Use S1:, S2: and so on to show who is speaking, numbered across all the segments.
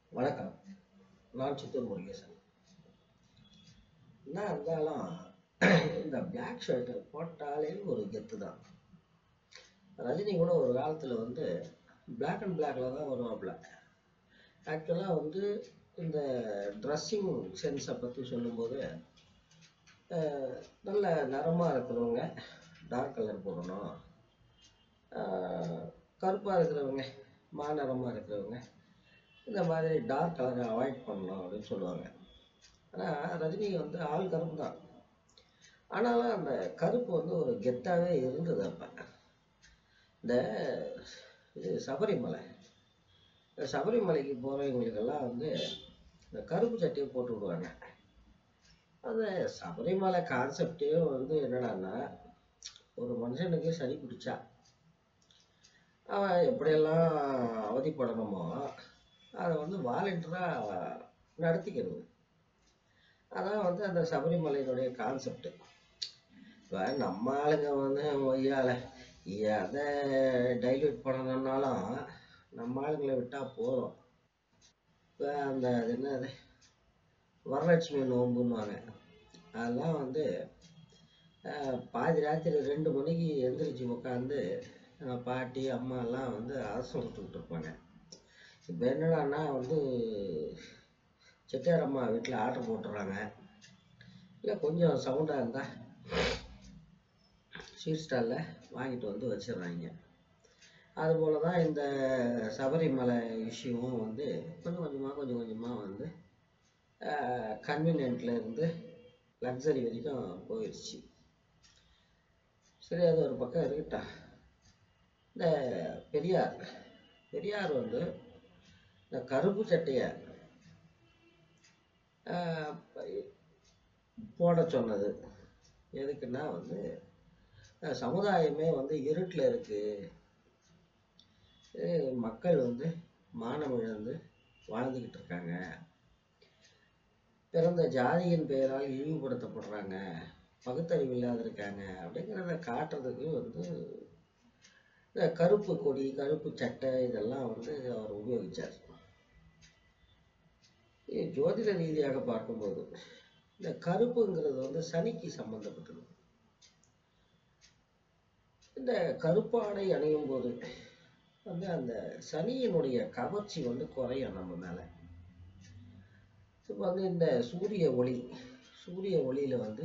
S1: வணக்கம் நான் சித்தூர் முருகேசன் என்ன இருந்தாலும் இந்த பிளாக் ஷர்ட் போட்டாலே ஒரு கெத்து தான் ரஜினி கூட ஒரு காலத்தில் வந்து பிளாக் அண்ட் பிளாக்ல தான் வருவாப்புல ஆக்சுவலாக வந்து இந்த ட்ரெஸ்ஸிங் சென்ஸை பற்றி சொல்லும்போது அஹ், நல்ல நிறமாக இருக்கிறவங்க டார்க் கலர் போடணும் கருப்பாக இருக்கிறவங்க மாநிறமாக இருக்கிறவங்க இந்த மாதிரி டார்க் கலரை அவாய்ட் பண்ணணும் அப்படின்னு சொல்லுவாங்க ஆனால் ரஜினி வந்து ஆள் கருப்பு தான் ஆனாலும் அந்த கருப்பு வந்து ஒரு கெத்தாகவே இருந்தது அப்போ இந்த இது சபரிமலை இந்த சபரிமலைக்கு போகிறவங்களுக்கெல்லாம் வந்து இந்த கருப்பு சட்டையை போட்டு விடுவாங்க அந்த சபரிமலை கான்செப்டே வந்து என்னடான்னா ஒரு மனுஷனுக்கு சளி பிடிச்சா அவன் எப்படியெல்லாம் அவதிப்படணுமோ அதை வந்து வாலண்டியராக நடத்திக்கிறது அதான் வந்து அந்த சபரிமலையினுடைய கான்செப்ட் இப்போ நம்ம ஆளுங்க வந்து ஒய்யால எதை டைல்யூட் பண்ணணும்னாலும் நம்ம ஆளுங்களை விட்டால் போதும் இப்போ அந்த அது என்னது வரலட்சுமி நோம்புன்னுவாங்க அதெல்லாம் வந்து அஹ், பாதி ராத்திரி ரெண்டு மணிக்கு எந்திரிச்சு உட்காந்து பாட்டி அம்மா எல்லாம் வந்து அரசம் விட்டுக்கிட்டு இருப்பாங்க இப்போ என்னடான்னா வந்து செட்டியார் அம்மா வீட்டில் ஆர்டர் போட்டுறாங்க இல்லை கொஞ்சம் சவுண்டாக இருந்தால் ஸ்வீட் ஸ்டாலில் வாங்கிட்டு வந்து வச்சிடுறாங்க அதுபோல தான் இந்த சபரிமலை இஷ்யூவும் வந்து கொஞ்சம் கொஞ்சமாக கொஞ்சம் கொஞ்சமாக வந்து கன்வீனியன்ட்ல இருந்து லக்ஸரி வரைக்கும் போயிடுச்சு சரி அது ஒரு பக்கம் இருக்கட்டும் இந்த பெரியார் பெரியார் வந்து இந்த கருப்பு சட்டையை ஆஹ், போட சொன்னது எதுக்குன்னா வந்து அஹ், சமுதாயமே வந்து இருட்டில் இருக்கு அஹ், மக்கள் வந்து மானம் இழந்து வாழ்ந்துக்கிட்டு இருக்காங்க பிறந்த ஜாதியின் பெயரால் இழிவுபடுத்தப்படுறாங்க பகுத்தறிவு இல்லாத இருக்காங்க அப்படிங்கிறத காட்டுறதுக்கு வந்து இந்த கருப்பு கொடி கருப்பு சட்டை இதெல்லாம் வந்து அவர் உபயோகிச்சார் இது ஜோதிட ரீதியாக பார்க்கும்போது இந்த கருப்புங்கிறது வந்து சனிக்கு சம்பந்தப்பட்டது இந்த கருப்பாடை அணியும் போது வந்து அந்த சனியினுடைய கவர்ச்சி வந்து குறையும் நம்ம மேலே இப்போ வந்து இந்த சூரிய ஒளி சூரிய ஒளியில வந்து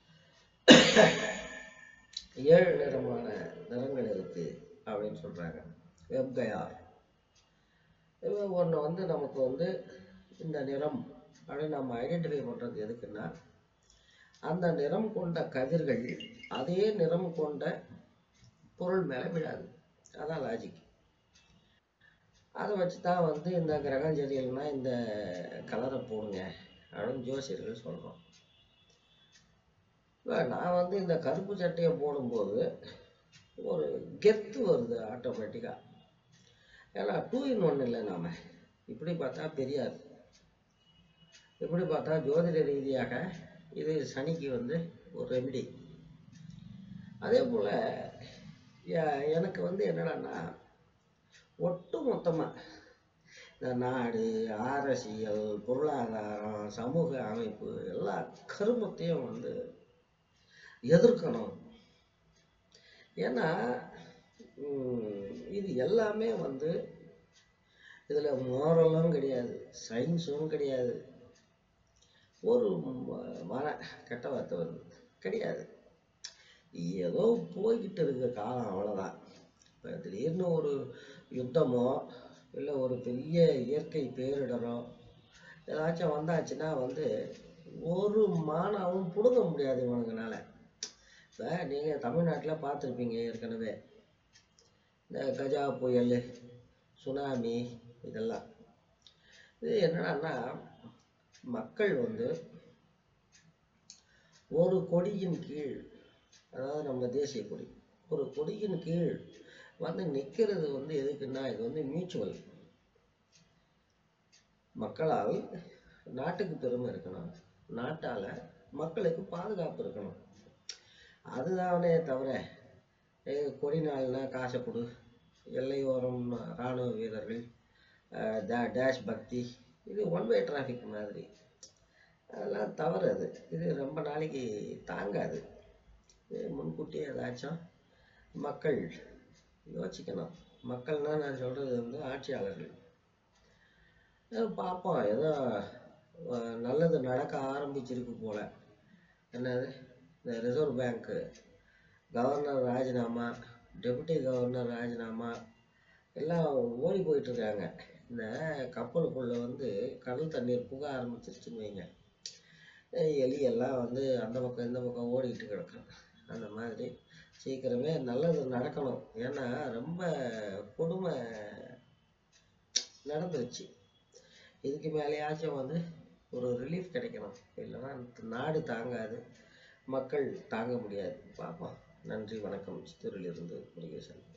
S1: ஏழு நிறமான நிறங்கள் இருக்கு அப்படின்னு சொல்றாங்க வெப்கயார் ஒன்று வந்து நமக்கு வந்து இந்த நிறம் அப்படின்னு நம்ம ஐடென்டிஃபை பண்றது எதுக்குன்னா அந்த நிறம் கொண்ட கதிர்கள் அதே நிறம் கொண்ட பொருள் மேலே விழாது அதான் லாஜிக் அதை வச்சு தான் வந்து இந்த கிரகம் சரியில்லைன்னா இந்த கலரை போடுங்க அப்படின்னு ஜோசியர்கள் சொல்கிறோம் இப்போ நான் வந்து இந்த கருப்பு சட்டையை போடும்போது ஒரு கெத்து வருது ஆட்டோமேட்டிக்காக ஏன்னா டூ இன் ஒன் இல்லை நாம இப்படி பார்த்தா பெரியார் இப்படி பார்த்தா ஜோதிட ரீதியாக இது சனிக்கு வந்து ஒரு ரெமெடி அதே போல் எனக்கு வந்து என்னடான்னா ஒட்டு மொத்தமாக இந்த நாடு அரசியல் பொருளாதாரம் சமூக அமைப்பு எல்லா கருமத்தையும் வந்து எதிர்க்கணும் ஏன்னா ம், இது எல்லாமே வந்து இதில் மோரலும் கிடையாது சயின்ஸும் கிடையாது ஒரு ம- மன கெட்ட வார்த்தை வருது கிடையாது ஏதோ போய்கிட்டு இருக்க காலம் அவ்வளோதான் இப்போ திடீர்னு ஒரு யுத்தமோ இல்லை ஒரு பெரிய இயற்கை பேரிடரோ ஏதாச்சும் வந்தாச்சுன்னா வந்து ஒரு மானாவும் பிடுங்க முடியாது இவனுங்கனால இப்போ நீங்கள் தமிழ்நாட்டில் பார்த்துருப்பீங்க ஏற்கனவே இந்த கஜா புயல் சுனாமி இதெல்லாம் இது என்னடான்னா மக்கள் வந்து ஒரு கொடியின் கீழ் அதாவது நம்ம தேசிய கொடி ஒரு கொடியின் கீழ் வந்து நிற்கிறது வந்து எதுக்குன்னா இது வந்து மியூச்சுவல் மக்களால் நாட்டுக்கு பெருமை இருக்கணும் நாட்டால மக்களுக்கு பாதுகாப்பு இருக்கணும் அதுதானே தவிர ஏய், கொடி நாள்னா காசை கொடு எல்லையோரம் இராணுவ வீரர்கள் அஹ், டா- டேஷ் பக்தி இது ஒன் வே டிராஃபிக் மாதிரி அதெல்லாம் தவறு அது இது ரொம்ப நாளைக்கு தாங்காது இது முன்கூட்டியே ஏதாச்சும் மக்கள் யோசிக்கணும் மக்கள்னா நான் சொல்கிறது வந்து ஆட்சியாளர்கள் ஏதோ பார்ப்போம் ஏதோ அஹ், நல்லது நடக்க ஆரம்பிச்சிருக்கு போல என்னது இந்த ரிசர்வ் பேங்க்கு கவர்னர் ராஜினாமா டெபுட்டி கவர்னர் ராஜினாமா எல்லாம் ஓடி போயிட்டு இருக்காங்க இந்த கப்பலுக்குள்ள வந்து கடல் தண்ணீர் புக ஆரம்பிச்சிருச்சுன்னு வைங்க அஹ் எலி எல்லாம் வந்து அந்த பக்கம் இந்த பக்கம் ஓடிட்டு கிடக்கும் அந்த மாதிரி சீக்கிரமே நல்லது நடக்கணும் ஏன்னா ரொம்ப கொடுமை நடந்துருச்சு இதுக்கு மேலேயாச்சும் வந்து ஒரு ரிலீஃப் கிடைக்கணும் இல்லைன்னா நாடு தாங்காது மக்கள் தாங்க முடியாது பார்ப்போம் நன்றி வணக்கம் சித்தூரிலிருந்து முருகேசன்